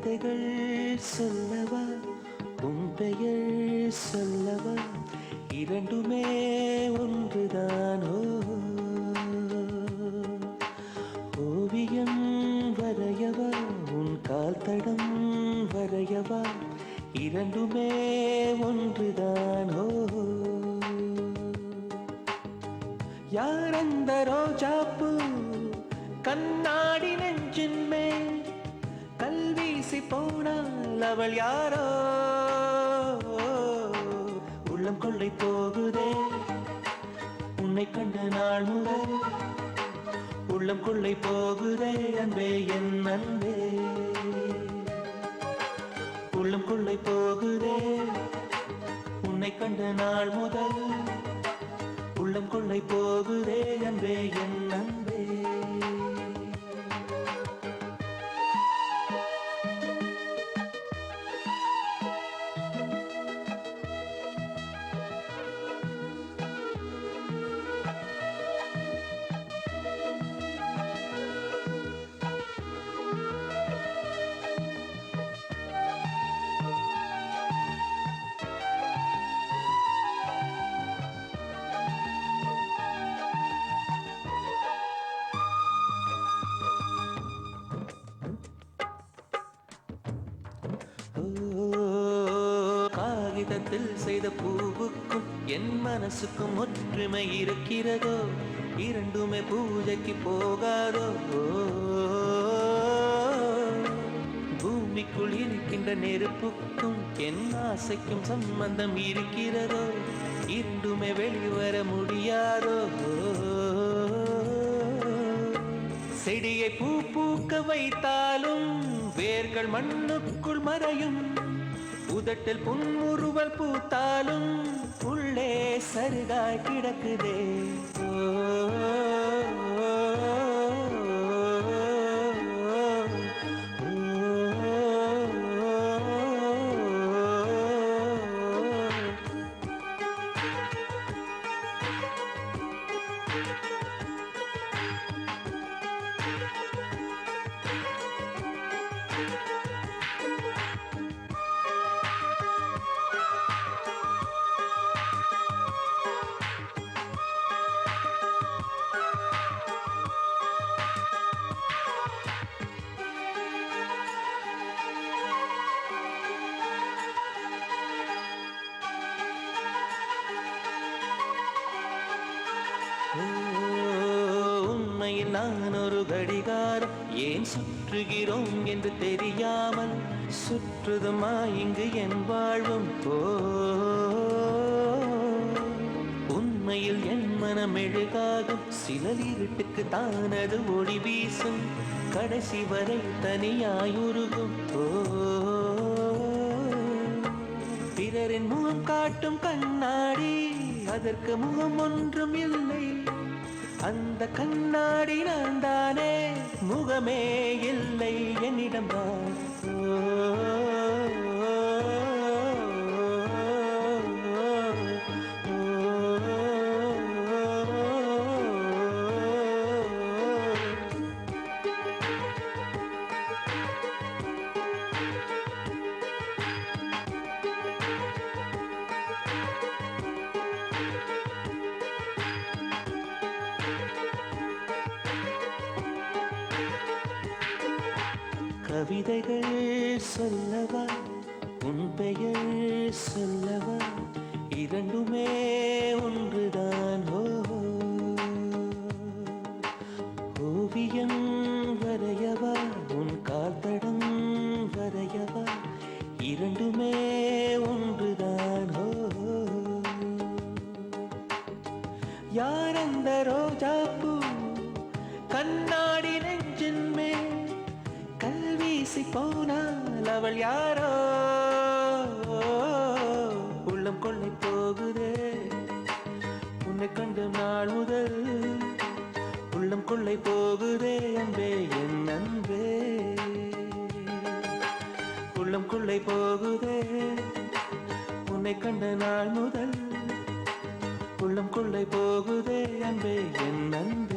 கவிதைகள் சொல்லவா உன் பெயர் சொல்லவா இரண்டுமே ஒன்றுதானோ ஓவியம் வரையவா உன் கால் தடம் வரையவா இரண்டுமே ஒன்றுதானோ யார் அந்த ரோஜாப்பூ கண்ணாடி நெஞ்சின் மேல் கல்வீசி போனால் அவள் யாரோ உள்ளம் கொள்ளை போகுதே உன்னை கண்ட நாள் முதல் உள்ளம் கொள்ளை போகுதே அன்பே என் அன்பே உள்ளம் கொள்ளை போகுதே உன்னை கண்ட நாள் முதல் உள்ளம் கொள்ளை போகுதே அன்பே என் அன்பே ஓ, காகிதத்தில் செய்த பூவுக்கும் என் மனசுக்கும் ஒற்றுமை இருக்கிறதோ இரண்டுமே பூஜைக்கு போகாதோ ஓ, பூமிக்குள் இருக்கின்ற நெருப்புக்கும் என் ஆசைக்கும் சம்பந்தம் இருக்கிறதோ இரண்டுமே வெளிவர முடியாதோ செடியை பூ பூக்க வைத்தாலும் வேர்கள் மண்ணுக்குள் மறையும் உதட்டில் புன்முறுவல் பூத்தாலும் உள்ளே சருகாய் கிடக்குதே ஓ, ஓ, ஓ, உண்மையில் நான் ஒரு கடிகாரம் ஏன் சுற்றுகிறோம் என்று தெரியாமல் சுற்றுதுமா இங்கு என் வாழ்வும் ஓ உண்மையில் என் மனம் எழுகாகும் சிலர் இருட்டுக்கு தானது ஒளி வீசும் கடைசி வரை தனியாயுருகும் ஓ பிறரின் முகம் காட்டும் கண்ணாடி அதற்கு முகம் ஒன்றும் இல்லை அந்த கண்ணாடி நான் தானே முகமே இல்லை என்னிடம் கவிதைகள் சொல்லவா உன் பெயர் சொல்லவா இரண்டுமே ஒன்றுதான் ஓ ஓவியம் வரையவா உன் கால்தடம் வரையவா இரண்டுமே ஒன்றுதான் ஓ யார் அந்த ரோஜாப்பூ கண்ணாடி நெஞ்சின் மேல் கல்வீசி போனால் அவள் யாரோ உள்ளம் கொள்ளை போகுதே உன்னை கண்டு நாள் முதல் உள்ளம் கொள்ளை போகுதே அன்பே என் அன்பே உள்ளம் கொள்ளை போகுதே உன்னை கண்ட நாள் முதல் உள்ளம் கொள்ளை போகுதே அன்பே என் அன்பே